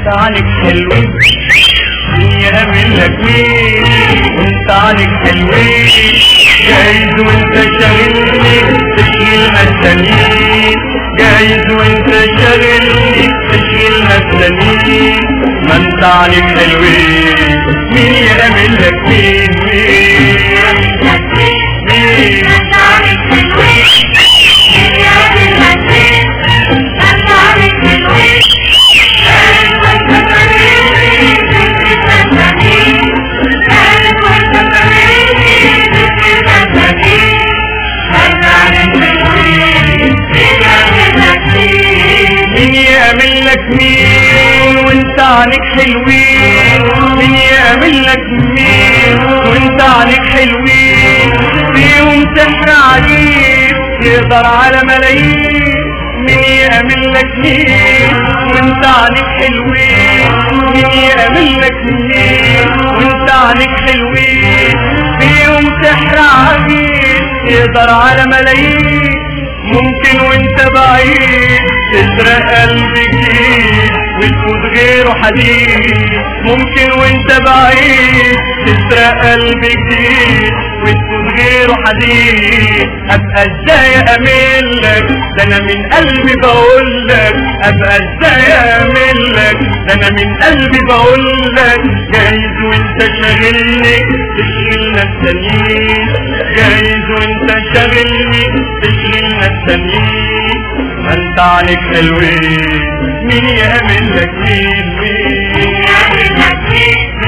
انت عنك حلوين مين يعمل لك مين وانت عنك حلوين جايز وانت شاغلني تشغيل التانيين جايز وانت شاغلني تشغيل التانيين ما انت عنك حلوين مين يعمل لك مين مين مين مين يعمل لك مين وانت عنك حلوين مين يعمل لك مين وانت عنك حلوين فيهم سحر عجيب يقدر على ملايين مين يعمل لك مين وانت عنك حلوين مين يعمل لك مين وانت عنك حلوين فيهم سحر عجيب يقدر على ملايين ممكن وانت بعيد تسرق قلبي جديد وتفوت غيره حديد ممكن وانت بعيد تسرق قلبي جديد وتفوت غيره حديد ابقى ازاي املك ده انا من قلبي بقولك ابقى ازاي املك ده انا من قلبي بقولك جايز وانت شاغلني تشغلنا التانيين جايز وانت شاغلني تشغلنا التانيين ما انت عليك حلوين مين يعمل لك مين مين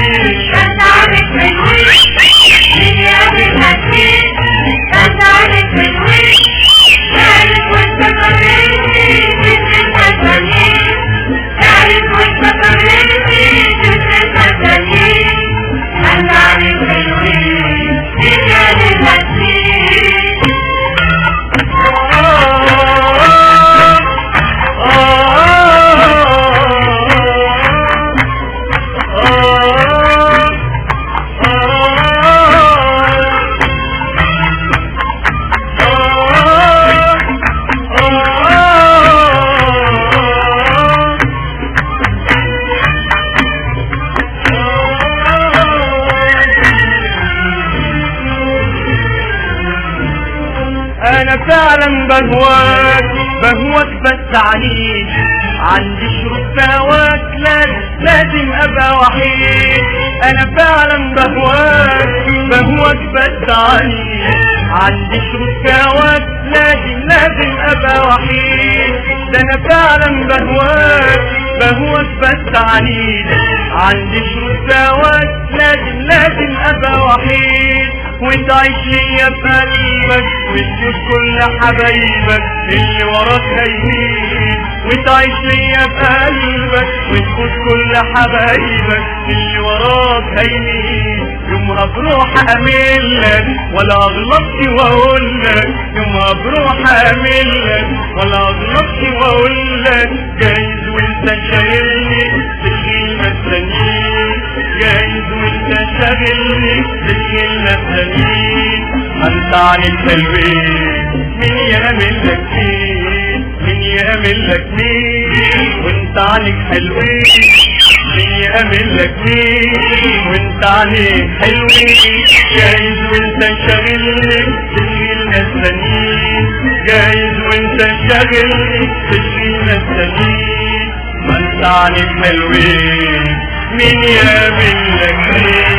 انا فعلا بهواك بهواك بس عنيد عندي شروط بهواك لازم لازم ابقى وحيد انا فعلا بهواك بهواك بس عنيد عندي شروط بهواك لازم لازم ابقى وحيد ده انا فعلا بهواك بهواك بس عنيد عندي شروط بهواك لازم لازم ابقى وحيد وتعيش ليا بقلبك وتشوف كل حبايبك اللي وراك هيمين وتعيش ليا بقلبك وتشوف كل حبايبك اللي وراك هيمين يومها بروح املك ولا اغلطش واقولك يومها بروح املك ولا اغلطش واقولك جايز وانت شايلني تشيل التانيين جايز وانت شاغلني تشيل التانيين ما انت عن الحلوين مين يعمل لك مين مين يعمل لك مين وانت عنك حلوين مين يعمل لك مين وانت عنك حلوين جايز وانت شاغلني تشيل التانيين جايز وانت شاغلني تشيل التانيين ما انت عنك حلوين مين يعمل لك مين